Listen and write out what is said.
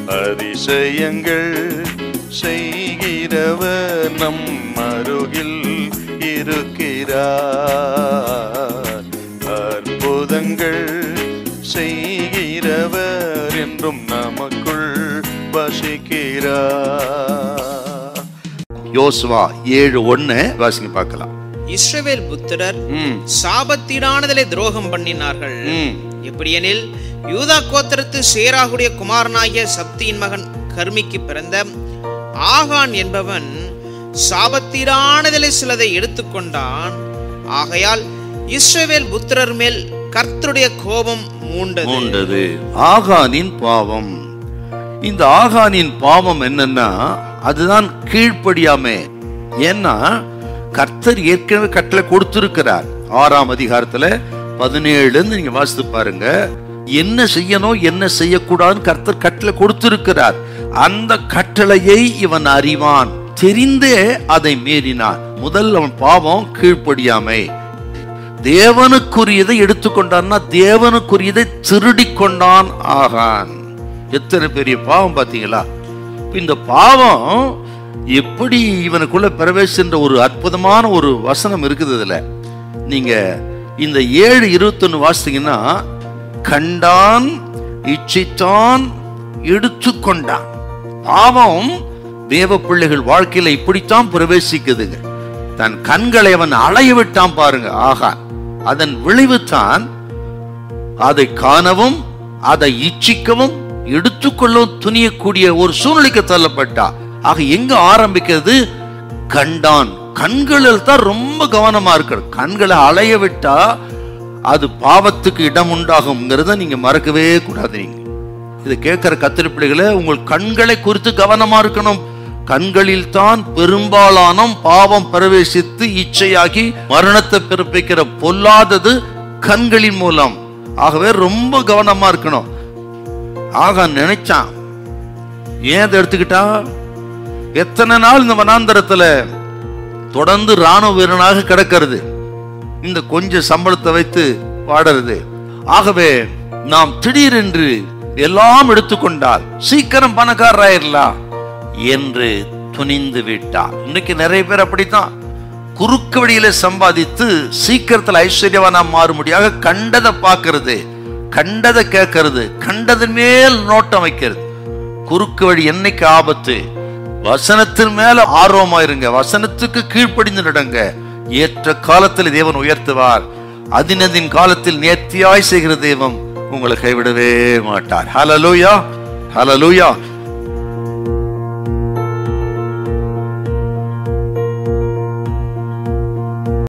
அதிசயங்கள் செய்கிறவர் நம் அருகில் இருக்கிறார் அற்புதங்கள் செய்கிறவர் என்றும் நமக்குள் வசிக்கிறார் யோசுவா ஏழு ஒண்ணு வாசிங்க பார்க்கலாம் இஸ்ரவேல் புத்திரர் ம் சாபத்தீடானதிலே துரோகம் பண்ணினார்கள் ம் எப்படியெனில் யூதா கோத்திரத்து சேராகுடைய குமாரனாகிய சப்தியின் மகன் கர்மிக்கு பிறந்த ஆகான் என்பவன் சாபத்தீடானதிலே சிலதை எடுத்துக்கொண்டான் ஆகையால் இஸ்ரவேல் புத்திரர் மேல் கர்த்தருடைய கோபம் மூண்டது மூண்டது ஆகானின் பாவம் இந்த ஆகானின் பாவம் என்னன்னா அதுதான் கீழ்ப்படியாமே ஏன்னா கர்த்தர் ஏற்கனவே கட்டளை கொடுத்திருக்கிறார் ஆறாம் அதிகாரத்துல பதினேழுல நீங்க வாசித்து பாருங்க என்ன செய்யணும் என்ன செய்யக்கூடாதுன்னு கர்த்தர் கட்டளை கொடுத்திருக்கிறார் அந்த கட்டளையை இவன் அறிவான் தெரிந்தே அதை மீறினான் முதல் அவன் பாவம் கீழ்ப்படியாமை தேவனுக்குரியதை எடுத்துக்கொண்டான்னா தேவனுக்குரியதை திருடி கொண்டான் ஆகான் எத்தனை பெரிய பாவம் பாத்தீங்களா இப்ப இந்த பாவம் எப்படி இவனுக்குள்ள பிரவேசின்ற ஒரு அற்புதமான ஒரு வசனம் இருக்குது இதுல நீங்க இந்த ஏழு இருபத்தொன்னு வாசித்தீங்கன்னா கண்டான் இச்சித்தான் எடுத்துக்கொண்டான் பாவம் தேவ பிள்ளைகள் வாழ்க்கையில இப்படித்தான் பிரவேசிக்குதுங்க தன் கண்களை அவன் அலைய விட்டான் பாருங்க ஆகான் அதன் விளைவு தான் அதை காணவும் அதை இச்சிக்கவும் எடுத்துக்கொள்ளவும் துணியக்கூடிய ஒரு சூழ்நிலைக்கு தள்ளப்பட்டா ஆக எங்க ஆரம்பிக்கிறது கண்டான் கண்களில் தான் ரொம்ப கவனமா இருக்கணும் கண்களை அலைய விட்டா அது பாவத்துக்கு இடம் உண்டாகும்ங்கிறத நீங்க மறக்கவே கூடாது நீங்க இதை கேட்கிற கத்திரி பிள்ளைகளே உங்கள் கண்களை குறித்து கவனமா இருக்கணும் கண்களில் தான் பெரும்பாலான பாவம் பிரவேசித்து இச்சையாகி மரணத்தை பிறப்பிக்கிற பொல்லாதது கண்களின் மூலம் ஆகவே ரொம்ப கவனமா இருக்கணும் ஆக நினைச்சான் ஏன் அதை எடுத்துக்கிட்டா எத்தனை நாள் இந்த வனாந்தரத்துல தொடர்ந்து ராணுவ வீரனாக கிடக்கிறது இந்த கொஞ்ச சம்பளத்தை வைத்து பாடுறது ஆகவே நாம் திடீரென்று எல்லாம் எடுத்துக்கொண்டால் சீக்கிரம் பணக்காரராயிரலாம் என்று துணிந்து விட்டார் இன்னைக்கு நிறைய பேர் அப்படித்தான் குறுக்கு வழியில சம்பாதித்து சீக்கிரத்தில் ஐஸ்வர்யவானா மாறும்படியாக கண்டதை பார்க்கிறது கண்டதை கேட்கறது கண்டதன் மேல் நோட்டம் வைக்கிறது குறுக்கு வழி என்னைக்கு ஆபத்து வசனத்தின் மேல ஆர்வமா இருங்க வசனத்துக்கு கீழ்ப்படிந்து நடங்க ஏற்ற காலத்தில் தேவன் உயர்த்துவார் அதினதின் காலத்தில் நேர்த்தியாய் செய்கிற தெய்வம் உங்களை கைவிடவே மாட்டார் ஹலலூயா ஹலலூயா